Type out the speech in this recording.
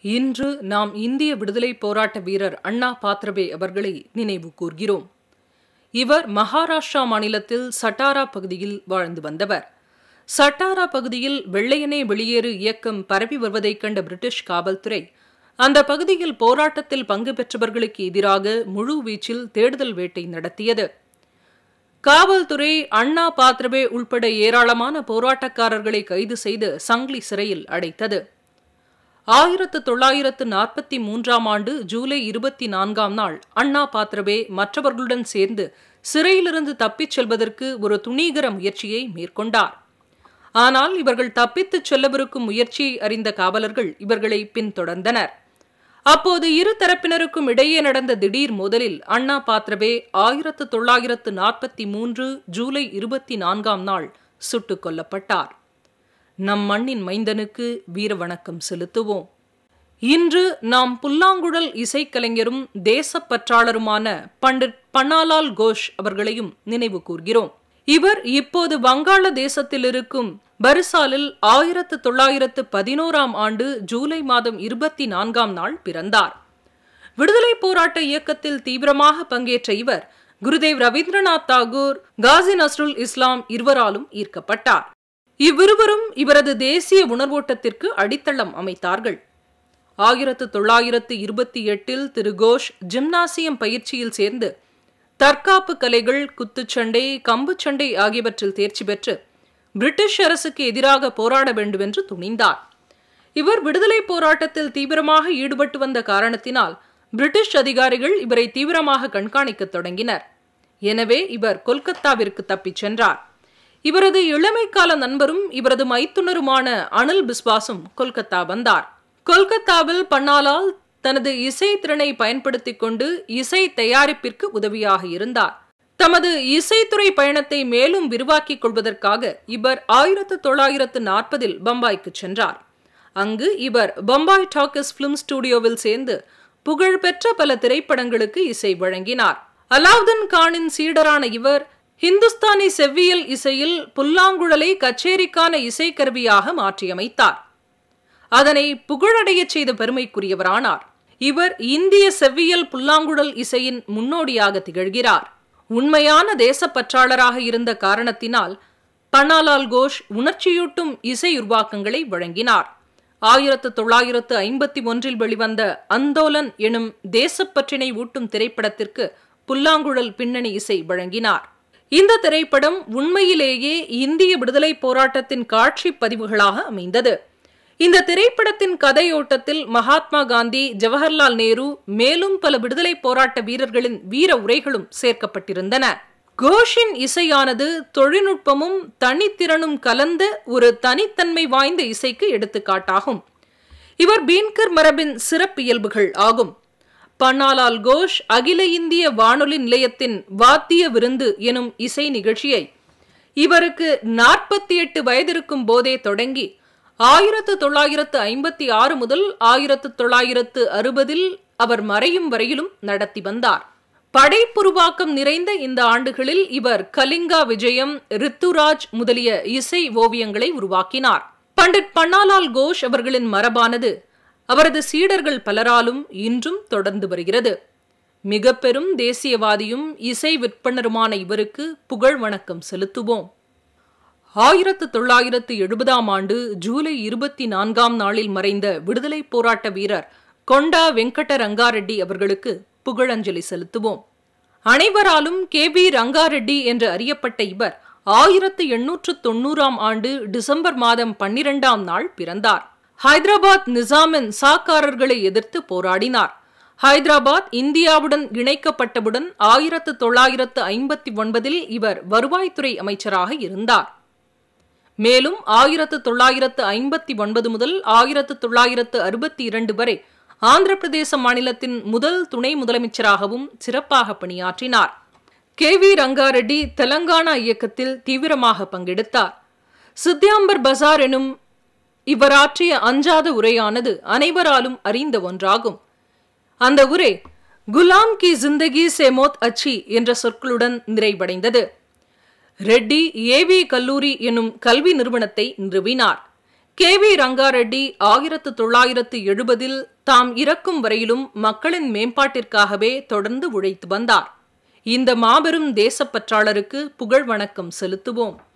இன்று நாம் இந்திய விடுதலை போராட்ட வீரர் அண்ணா பாத்ரபே அவர்களை நினைவு கூர்கிறோம் இவர் மகாராஷ்டிரா மாநிலத்தில் சட்டாரா பகுதியில் வாழ்ந்து வந்தவர் சட்டாரா பகுதியில் வெள்ளையனே வெளியேறு இயக்கம் பரவி வருவதைக் கண்ட பிரிட்டிஷ் காவல்துறை அந்த பகுதியில் போராட்டத்தில் பங்கு பெற்றவர்களுக்கு எதிராக முழு வீச்சில் தேடுதல் வேட்டை நடத்தியது காவல்துறை அண்ணா பாத்ரபே உள்பட ஏராளமான போராட்டக்காரர்களை கைது செய்து சங்லி சிறையில் அடைத்தது ஆயிரத்து தொள்ளாயிரத்து நாற்பத்தி மூன்றாம் ஆண்டு ஜூலை இருபத்தி நான்காம் நாள் அண்ணா பாத்ரபே மற்றவர்களுடன் சேர்ந்து சிறையிலிருந்து தப்பிச் செல்வதற்கு ஒரு துணீகர முயற்சியை மேற்கொண்டார் ஆனால் இவர்கள் தப்பித்துச் செல்லவிருக்கும் முயற்சியை அறிந்த காவலர்கள் இவர்களை பின்தொடர்ந்தனர் அப்போது இரு தரப்பினருக்கும் இடையே நடந்த திடீர் மோதலில் அண்ணா பாத்ரபே ஆயிரத்து தொள்ளாயிரத்து நாற்பத்தி மூன்று ஜூலை இருபத்தி நான்காம் நாள் சுட்டுக் கொல்லப்பட்டார் நம் மண்ணின் மைந்தனுக்கு வீர வணக்கம் செலுத்துவோம் இன்று நாம் புல்லாங்குழல் இசைக்கலைஞரும் தேசப்பற்றாளருமான பண்டிட் பன்னாலால் கோஷ் அவர்களையும் நினைவு கூர்கிறோம் இவர் இப்போது வங்காள தேசத்தில் இருக்கும் பரிசாலில் ஆயிரத்து தொள்ளாயிரத்து பதினோராம் ஆண்டு ஜூலை மாதம் இருபத்தி நான்காம் நாள் பிறந்தார் விடுதலை போராட்ட இயக்கத்தில் தீவிரமாக பங்கேற்ற இவர் குருதேவ் ரவீந்திரநாத் தாகூர் காசி நஸ்ருல் இஸ்லாம் இருவராலும் ஈர்க்கப்பட்டார் இவ்விருவரும் இவரது தேசிய உணர்வோட்டத்திற்கு அடித்தளம் அமைத்தார்கள் ஆயிரத்து தொள்ளாயிரத்து இருபத்தி எட்டில் திரு கோஷ் ஜிம்னாசியம் பயிற்சியில் சேர்ந்து தற்காப்பு கலைகள் குத்துச்சண்டை கம்புச்சண்டை ஆகியவற்றில் தேர்ச்சி பெற்று பிரிட்டிஷ் அரசுக்கு எதிராக போராட வேண்டும் என்று துணிந்தார் இவர் விடுதலை போராட்டத்தில் தீவிரமாக ஈடுபட்டு வந்த காரணத்தினால் பிரிட்டிஷ் அதிகாரிகள் இவரை தீவிரமாக கண்காணிக்கத் தொடங்கினர் எனவே இவர் கொல்கத்தாவிற்கு தப்பிச் சென்றார் இவரது இளமைக்கால நண்பரும் இவரது மைத்துனருமான அனில் பிஸ்வாசும் கொல்கத்தா வந்தார் கொல்கத்தாவில் பன்னாலால் தனது இசை திறனை பயன்படுத்திக் கொண்டு இசை தயாரிப்பிற்கு உதவியாக இருந்தார் தமது இசைத்துறை பயணத்தை மேலும் விரிவாக்கிக் கொள்வதற்காக இவர் ஆயிரத்து தொள்ளாயிரத்து நாற்பதில் பம்பாய்க்கு சென்றார் அங்கு இவர் பம்பாய் டாக்கஸ் பிலிம் ஸ்டுடியோவில் சேர்ந்து புகழ்பெற்ற பல திரைப்படங்களுக்கு இசை வழங்கினார் அலாவுதீன் கானின் சீடரான இவர் ஹிந்துஸ்தானி செவ்வியல் இசையில் புல்லாங்குழலை கச்சேரிக்கான இசைக்கருவியாக மாற்றியமைத்தார் அதனை புகழடையச் செய்த பெருமைக்குரியவரானார் இவர் இந்திய செவ்வியல் புல்லாங்குழல் இசையின் முன்னோடியாக திகழ்கிறார் உண்மையான தேசப்பற்றாளராக இருந்த காரணத்தினால் பன்னாலால் கோஷ் உணர்ச்சியூட்டும் இசை உருவாக்கங்களை வழங்கினார் ஆயிரத்து தொள்ளாயிரத்து ஐம்பத்தி ஒன்றில் வெளிவந்த அந்தோலன் எனும் தேசப்பற்றினை ஊட்டும் திரைப்படத்திற்கு புல்லாங்குழல் பின்னணி இசை வழங்கினார் இந்த திரைப்படம் உண்மையிலேயே இந்திய விடுதலை போராட்டத்தின் காட்சி பதிவுகளாக அமைந்தது இந்த திரைப்படத்தின் கதையோட்டத்தில் மகாத்மா காந்தி ஜவஹர்லால் நேரு மேலும் பல விடுதலை போராட்ட வீரர்களின் வீர உரைகளும் சேர்க்கப்பட்டிருந்தன கோஷின் இசையானது தொழில்நுட்பமும் தனித்திறனும் கலந்த ஒரு தனித்தன்மை வாய்ந்த இசைக்கு எடுத்துக்காட்டாகும் இவர் பீன்கர் மரபின் சிறப்பியல்புகள் ஆகும் பன்னாலால் கோஷ் அகில இந்திய வானொலி நிலையத்தின் வாத்திய விருந்து எனும் இசை நிகழ்ச்சியை இவருக்கு நாற்பத்தி எட்டு வயதிருக்கும் போதே தொடங்கி ஆயிரத்து தொள்ளாயிரத்து ஐம்பத்தி ஆறு முதல் ஆயிரத்து தொள்ளாயிரத்து அறுபதில் அவர் மறையும் வரையிலும் நடத்தி வந்தார் படைப்புருவாக்கம் நிறைந்த இந்த ஆண்டுகளில் இவர் கலிங்கா விஜயம் ரித்துராஜ் முதலிய இசை ஓவியங்களை உருவாக்கினார் பண்டிட் பன்னாலால் கோஷ் அவர்களின் மரபானது அவரது சீடர்கள் பலராலும் இன்றும் தொடர்ந்து வருகிறது மிக பெரும் தேசியவாதியும் இசை விற்பனருமான இவருக்கு புகழ் வணக்கம் செலுத்துவோம் ஆயிரத்து தொள்ளாயிரத்து எழுபதாம் ஆண்டு ஜூலை இருபத்தி நான்காம் நாளில் மறைந்த விடுதலை போராட்ட வீரர் கொண்டா வெங்கட ரங்காரெட்டி அவர்களுக்கு புகழஞ்சலி செலுத்துவோம் அனைவராலும் கே பி ரங்காரெட்டி என்று அறியப்பட்ட இவர் ஆயிரத்து எண்ணூற்று தொன்னூறாம் ஆண்டு டிசம்பர் மாதம் பன்னிரெண்டாம் நாள் பிறந்தார் ஹைதராபாத் நிசாமின் சாக்காரர்களை எதிர்த்து போராடினார் ஹைதராபாத் இந்தியாவுடன் இணைக்கப்பட்டவுடன் ஆயிரத்து தொள்ளாயிரத்து ஐம்பத்தி ஒன்பதில் இவர் வருவாய்த்துறை அமைச்சராக இருந்தார் மேலும் ஆயிரத்து தொள்ளாயிரத்து ஐம்பத்தி ஒன்பது முதல் ஆயிரத்து தொள்ளாயிரத்து அறுபத்தி இரண்டு வரை ஆந்திர பிரதேச மாநிலத்தின் முதல் துணை முதலமைச்சராகவும் சிறப்பாக பணியாற்றினார் கே வி ரங்காரெட்டி தெலங்கானா இயக்கத்தில் தீவிரமாக பங்கெடுத்தார் சித்தியாம்பர் பசார் எனும் இவராற்றிய அஞ்சாத உரையானது அனைவராலும் அறிந்த ஒன்றாகும் அந்த உரை குலாம் கி ஜிந்தகி சே மோத் அச்சி என்ற சொற்களுடன் நிறைவடைந்தது ரெட்டி ஏவி கல்லூரி எனும் கல்வி நிறுவனத்தை நிறுவினார் கே வி ரங்காரெட்டி ஆயிரத்து தொள்ளாயிரத்து எழுபதில் தாம் இறக்கும் வரையிலும் மக்களின் மேம்பாட்டிற்காகவே தொடர்ந்து உழைத்து வந்தார் இந்த மாபெரும் தேசப்பற்றாளருக்கு புகழ் வணக்கம் செலுத்துவோம்